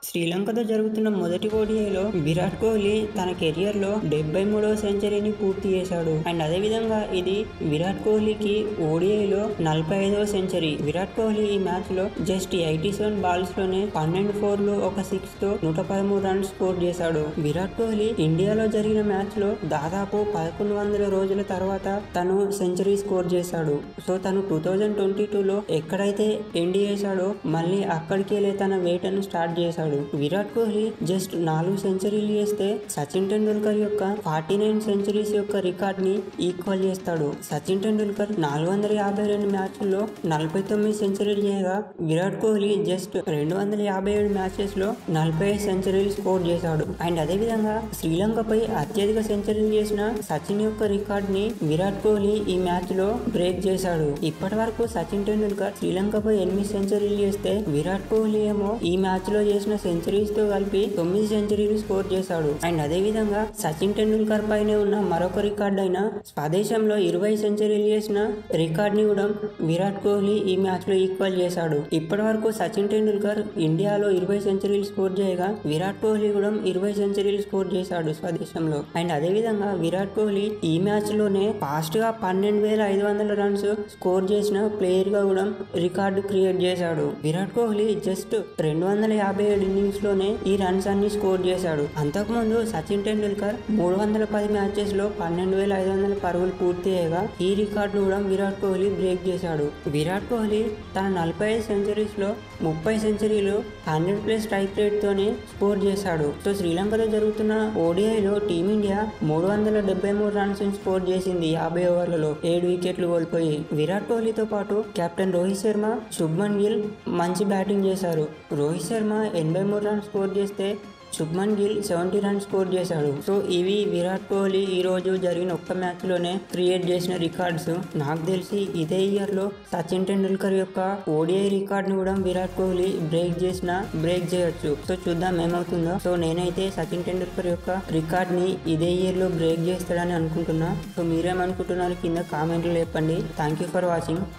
శ్రీలంకతో జరుగుతున్న మొదటి ఓడిఐలో విరాట్ కోహ్లీ తన కెరియర్ లో డెబ్బై మూడవ సెంచరీని పూర్తి చేశాడు అండ్ అదే విధంగా ఇది విరాట్ కోహ్లీకి ఓడిఐలో నలభై ఐదవ సెంచరీ విరాట్ కోహ్లీ ఈ మ్యాచ్ లో జస్ట్ ఎయిటీ సెవెన్ బాల్స్ లోనే పన్నెండు ఫోర్లు ఒక సిక్స్ తో నూట పదమూడు రన్స్ స్కోర్ చేశాడు విరాట్ కోహ్లీ ఇండియాలో జరిగిన మ్యాచ్ లో దాదాపు పదకొండు వందల రోజుల తర్వాత తను సెంచరీ స్కోర్ చేశాడు సో తను టూ థౌజండ్ ట్వంటీ టూలో ఎక్కడైతే ఎండ్ చేశాడో మళ్ళీ అక్కడికి వెళ్ళి తన వేటను స్టార్ట్ చేశాడు విరాట్ కోహ్లీ జస్ట్ నాలుగు సెంచరీలు చేస్తే సచిన్ టెండూల్కర్ యొక్క ఫార్టీ నైన్ సెంచరీస్ యొక్క రికార్డ్ ని ఈక్వల్ చేస్తాడు సచిన్ టెండూల్కర్ నాలుగు వందల యాభై రెండు మ్యాచ్ల్లో నలభై తొమ్మిది సెంచరీలు చేయగా విరాట్ కోహ్లీ జస్ట్ రెండు వందల యాభై ఏడు మ్యాచెస్ లో నలభై ఐదు సెంచరీలు స్కోర్ చేశాడు అండ్ అదే విధంగా శ్రీలంకపై అత్యధిక సెంచరీలు చేసిన సచిన్ యొక్క రికార్డ్ ని విరాట్ కోహ్లీ ఈ మ్యాచ్ లో బ్రేక్ చేశాడు ఇప్పటి వరకు సచిన్ టెండూల్కర్ శ్రీలంకపై ఎనిమిది సెంచరీలు చేస్తే విరాట్ కోహ్లీ ఏమో ఈ మ్యాచ్ లో చేసిన సెంచరీస్ తో కలిపి తొమ్మిది సెంచరీలు స్కోర్ చేశాడు అండ్ అదే విధంగా సచిన్ టెండూల్కర్ పైనే ఉన్న మరొక రికార్డ్ అయిన స్వదేశంలో ఇరవై సెంచరీలు చేసిన రికార్డ్ ని కూడా విరాట్ కోహ్లీ ఈ మ్యాచ్ లో ఈక్వల్ చేశాడు ఇప్పటి వరకు సచిన్ టెండూల్కర్ ఇండియాలో ఇరవై సెంచరీలు స్కోర్ చేయగా విరాట్ కోహ్లీ కూడా ఇరవై సెంచరీలు స్కోర్ చేశాడు స్వదేశంలో అండ్ అదే విధంగా విరాట్ కోహ్లీ ఈ మ్యాచ్ లోనే ఫాస్ట్ గా పన్నెండు వేల ఐదు వందల రన్స్ స్కోర్ చేసిన ప్లేయర్ గా కూడా రికార్డు క్రియేట్ చేశాడు విరాట్ కోహ్లీ జస్ట్ రెండు వందల యాభై ఏడు ఇన్నింగ్స్ లోనే ఈ రన్స్ అన్ని స్కోర్ చేశాడు అంతకుముందు సచిన్ టెండూల్కర్ మూడు వందల పది మ్యాచెస్ లో పన్నెండు వేల ఐదు వందల పరుగులు పూర్తి చేయగా ఈ రికార్డును కూడా విరాట్ కోహ్లీ బ్రేక్ చేశాడు విరాట్ కోహ్లీ తన నలభై ఐదు సెంచరీస్ లో ముప్పై సెంచరీలు హండ్రెడ్ ప్లస్ స్ట్రైక్ రేట్ తోనే స్కోర్ చేశాడు సో శ్రీలంకతో జరుగుతున్న ఓడిఐలో టీమిండియా మూడు వందల డెబ్బై మూడు రన్స్ స్కోర్ చేసింది యాభై ఓవర్లలో ఏడు వికెట్లు కోల్పోయి విరాట్ కోహ్లీతో పాటు కెప్టెన్ రోహిత్ శర్మ శుభ్మన్ గిల్ మంచి బ్యాటింగ్ చేశారు రోహిత్ శర్మ ఎనభై మూడు రన్స్ స్కోర్ చేస్తే Shubman Gill seventy runs score చేశాడు సో ఇవి విరాట్ కోహ్లీ ఈ రోజు జరిగిన ఒక్క మ్యాచ్ లోనే క్రియేట్ చేసిన రికార్డ్స్ నాకు తెలిసి ఇదే ఇయర్ లో సచిన్ టెండూల్కర్ యొక్క ఓడిఐ రికార్డ్ ని కూడా విరాట్ కోహ్లీ బ్రేక్ చేసిన బ్రేక్ చేయొచ్చు సో చూద్దాం ఏమవుతుందో సో నేనైతే సచిన్ టెండూల్కర్ యొక్క రికార్డ్ ని ఇదే ఇయర్ లో బ్రేక్ చేస్తాడని అనుకుంటున్నా సో మీరేమనుకుంటున్నారు కింద కామెంట్లు చెప్పండి థ్యాంక్ యూ ఫర్ వాచింగ్